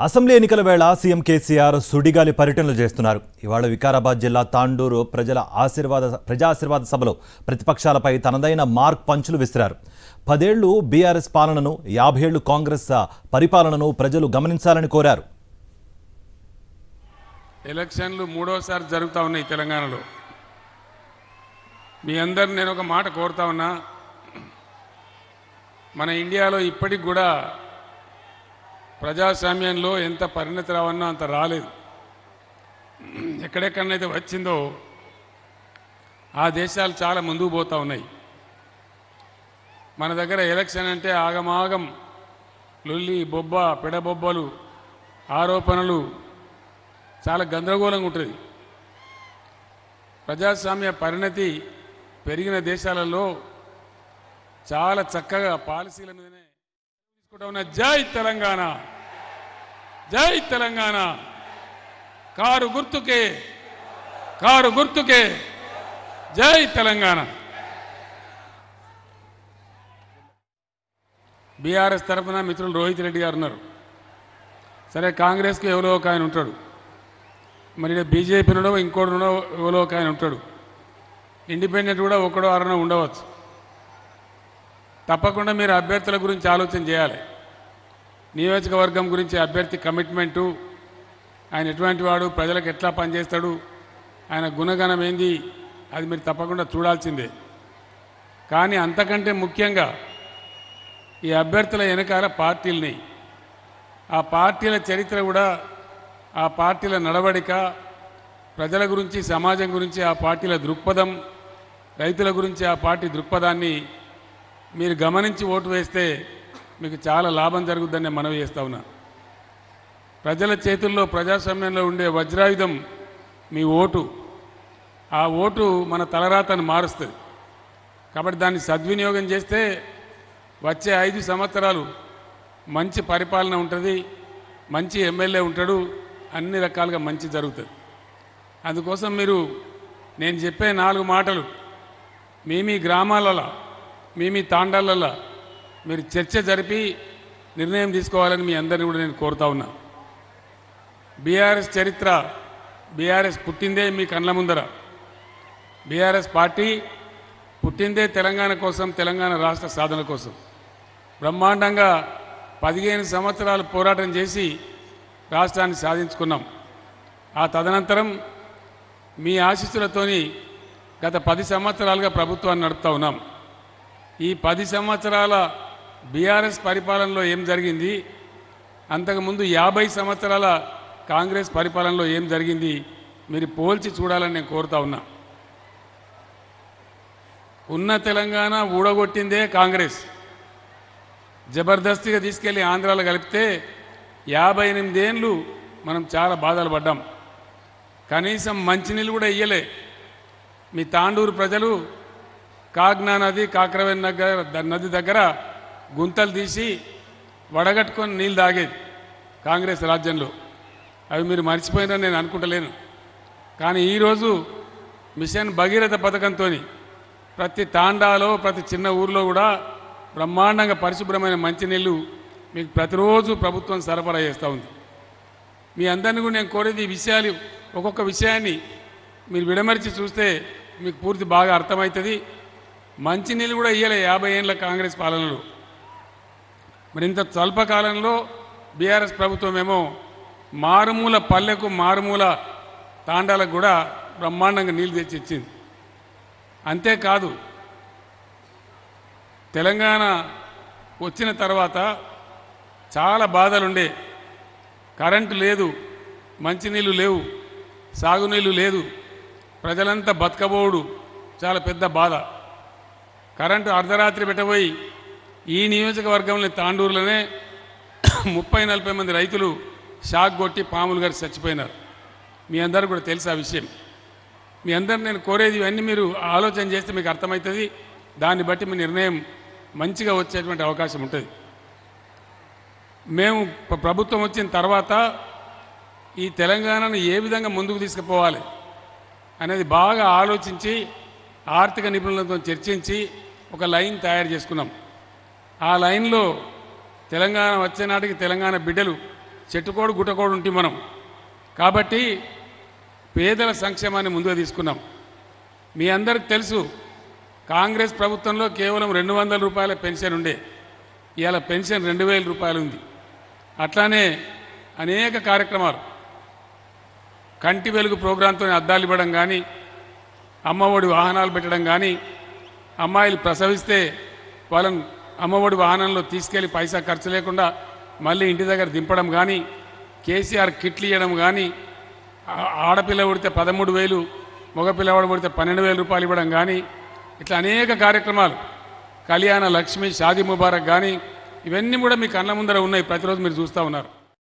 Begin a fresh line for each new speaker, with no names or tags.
assembly ఎన్నికల వేళ CM KCR సుడిగాలి పర్యటనలు చేస్తున్నారు ఇవాళ వికారాబాద్ జిల్లా తాండూరు ప్రజల ఆశీర్వాద ప్రజా ఆశీర్వాద సభలో ప్రతిపక్షాలపై తనదైన మార్క్ పంచులు విసిరారు పదేళ్లు బీఆర్ఎస్ పాలనను యాభైళ్లు కాంగ్రెస్ పరిపాలనను ప్రజలు గమనించాలని కోరారు
ఎలక్షన్లు మూడోసారి జరుగుతూ ఉన్నాయి తెలంగాణలో మీ అందరు నేను ఒక మాట కోరుతా ఉన్నా మన ఇండియాలో ఇప్పటికి కూడా ప్రజాస్వామ్యంలో ఎంత పరిణతి రావన్నా అంత రాలేదు ఎక్కడెక్కడనైతే వచ్చిందో ఆ దేశాలు చాలా ముందుకు పోతూ ఉన్నాయి మన దగ్గర ఎలక్షన్ అంటే ఆగమాగం లొల్లి బొబ్బ పెడబొబ్బలు ఆరోపణలు చాలా గందరగోళంగా ఉంటుంది ప్రజాస్వామ్య పరిణతి పెరిగిన దేశాలలో చాలా చక్కగా పాలసీల మీదనే తీసుకుంటా ఉన్న జై తెలంగాణ జై తెలంగాణ కారు గుర్తుకే కారు గుర్తుకే జై తెలంగాణ బీఆర్ఎస్ తరఫున మిత్రులు రోహిత్ రెడ్డి గారు ఉన్నారు సరే కాంగ్రెస్కి ఎవరో ఒక ఆయన ఉంటాడు మరి బీజేపీలో ఇంకోటినో ఎవరో ఒక ఆయన ఉంటాడు ఇండిపెండెంట్ కూడా ఒకడో అరనో ఉండవచ్చు తప్పకుండా మీరు అభ్యర్థుల గురించి ఆలోచన చేయాలి నియోజకవర్గం గురించి అభ్యర్థి కమిట్మెంటు ఆయన ఎటువంటి వాడు ప్రజలకు ఎట్లా పనిచేస్తాడు ఆయన గుణగణం ఏంది అది మీరు తప్పకుండా చూడాల్సిందే కానీ అంతకంటే ముఖ్యంగా ఈ అభ్యర్థుల వెనకాల పార్టీలని ఆ పార్టీల చరిత్ర కూడా ఆ పార్టీల నడవడిక ప్రజల గురించి సమాజం గురించి ఆ పార్టీల దృక్పథం రైతుల గురించి ఆ పార్టీ దృక్పథాన్ని మీరు గమనించి ఓటు వేస్తే మీకు చాలా లాభం జరుగుద్దని నేను మనవి చేస్తా ఉన్నా ప్రజల చేతుల్లో ప్రజాస్వామ్యంలో ఉండే వజ్రాయుధం మీ ఓటు ఆ ఓటు మన తలరాతను మారుస్తుంది కాబట్టి దాన్ని సద్వినియోగం చేస్తే వచ్చే ఐదు సంవత్సరాలు మంచి పరిపాలన ఉంటుంది మంచి ఎమ్మెల్యే ఉంటాడు అన్ని రకాలుగా మంచి జరుగుతుంది అందుకోసం మీరు నేను చెప్పే నాలుగు మాటలు మీ మీ గ్రామాలలో మీ మీ తాండాలలో మీరు చర్చ జరిపి నిర్ణయం తీసుకోవాలని మీ అందరిని కూడా నేను కోరుతా ఉన్నా బీఆర్ఎస్ చరిత్ర బీఆర్ఎస్ పుట్టిందే మీ కళ్ళ ముందర బీఆర్ఎస్ పార్టీ పుట్టిందే తెలంగాణ కోసం తెలంగాణ రాష్ట్ర సాధన కోసం బ్రహ్మాండంగా పదిహేను సంవత్సరాలు పోరాటం చేసి రాష్ట్రాన్ని సాధించుకున్నాం ఆ తదనంతరం మీ ఆశీస్సులతోని గత పది సంవత్సరాలుగా ప్రభుత్వాన్ని నడుపుతా ఉన్నాం ఈ పది సంవత్సరాల బీఆర్ఎస్ పరిపాలనలో ఏం జరిగింది అంతకుముందు యాభై సంవత్సరాల కాంగ్రెస్ పరిపాలనలో ఏం జరిగింది మీరు పోల్చి చూడాలని నేను కోరుతా ఉన్నా ఉన్న తెలంగాణ ఊడగొట్టిందే కాంగ్రెస్ జబర్దస్తిగా తీసుకెళ్లి ఆంధ్రాలో కలిపితే యాభై ఎనిమిదేళ్ళు మనం చాలా బాధలు పడ్డాం కనీసం మంచినీళ్ళు కూడా ఇయ్యలే మీ తాండూరు ప్రజలు కాగ్నా నది కాకరవేన్ దగ్గర ద- నది దగ్గర గుంతలు తీసి వడగట్టుకొని నీళ్ళు తాగేది కాంగ్రెస్ రాజ్యంలో అవి మీరు మర్చిపోయినారని నేను అనుకుంటలేను కానీ ఈరోజు మిషన్ భగీరథ పథకంతో ప్రతి తాండాలో ప్రతి చిన్న ఊర్లో కూడా బ్రహ్మాండంగా పరిశుభ్రమైన మంచినీళ్ళు మీకు ప్రతిరోజు ప్రభుత్వం సరఫరా చేస్తూ ఉంది మీ అందరిని కూడా నేను కోరేది ఈ విషయాలు ఒక్కొక్క విషయాన్ని మీరు విడమరిచి చూస్తే మీకు పూర్తి బాగా అర్థమవుతుంది మంచినీళ్ళు కూడా ఇయ్యలే యాభై ఏళ్ళ కాంగ్రెస్ పాలనలో మరి ఇంత స్వల్ప కాలంలో బీఆర్ఎస్ ప్రభుత్వం ఏమో మారుమూల పల్లెకు మారుమూల తాండాలకు కూడా బ్రహ్మాండంగా నీళ్లు తెచ్చి ఇచ్చింది అంతేకాదు తెలంగాణ వచ్చిన తర్వాత చాలా బాధలుండే కరెంటు లేదు మంచినీళ్ళు లేవు సాగునీళ్ళు లేదు ప్రజలంతా బతకబోడు చాలా పెద్ద బాధ కరెంటు అర్ధరాత్రి పెట్టబోయి ఈ నియోజకవర్గంలో తాండూరులోనే ముప్పై నలభై మంది రైతులు షాక్ కొట్టి పాములు గారు చచ్చిపోయినారు మీ అందరూ కూడా తెలుసు ఆ విషయం మీ అందరు నేను కోరేది ఇవన్నీ మీరు ఆలోచన చేస్తే మీకు అర్థమవుతుంది దాన్ని బట్టి మీ నిర్ణయం మంచిగా వచ్చేటువంటి అవకాశం ఉంటుంది మేము ప్ర- ప్రభుత్వం వచ్చిన తర్వాత ఈ తెలంగాణను ఏ విధంగా ముందుకు తీసుకుపోవాలి అనేది బాగా ఆలోచించి ఆర్థిక నిపుణులతో చర్చించి ఒక లైన్ తయారు చేసుకున్నాం ఆ లైన్లో తెలంగాణ వచ్చే నాటికి తెలంగాణ బిడ్డలు చెట్టుకోడు గుట్టకోడు ఉంటే మనం కాబట్టి పేదల సంక్షేమాన్ని ముందుగా తీసుకున్నాం మీ అందరికి తెలుసు కాంగ్రెస్ ప్రభుత్వంలో కేవలం రెండు వందల రూపాయల పెన్షన్ ఉండే ఇవాళ పెన్షన్ రెండు వేల రూపాయలు ఉంది అట్లానే అనేక కార్యక్రమాలు కంటి వెలుగు ప్రోగ్రాంతో అద్దాలు ఇవ్వడం కానీ అమ్మఒడి వాహనాలు పెట్టడం కానీ అమ్మాయిలు ప్రసవిస్తే వాళ్ళని అమ్మఒడి వాహనంలో తీసుకెళ్లి పైసా ఖర్చు లేకుండా మళ్ళీ ఇంటి దగ్గర దింపడం కానీ కేసీఆర్ కిట్లు ఇవ్వడం కానీ ఆ- ఆడపిల్ల పుడితే పదమూడు వేలు మగపిల్లవాడు పుడితే పన్నెండు వేల రూపాయలు ఇవ్వడం కానీ ఇట్లా అనేక కార్యక్రమాలు కళ్యాణ లక్ష్మి షాదీ ముబారక్ కానీ ఇవన్నీ కూడా మీ కళ్ళ ముందర ఉన్నాయి ప్రతిరోజు మీరు చూస్తూ ఉన్నారు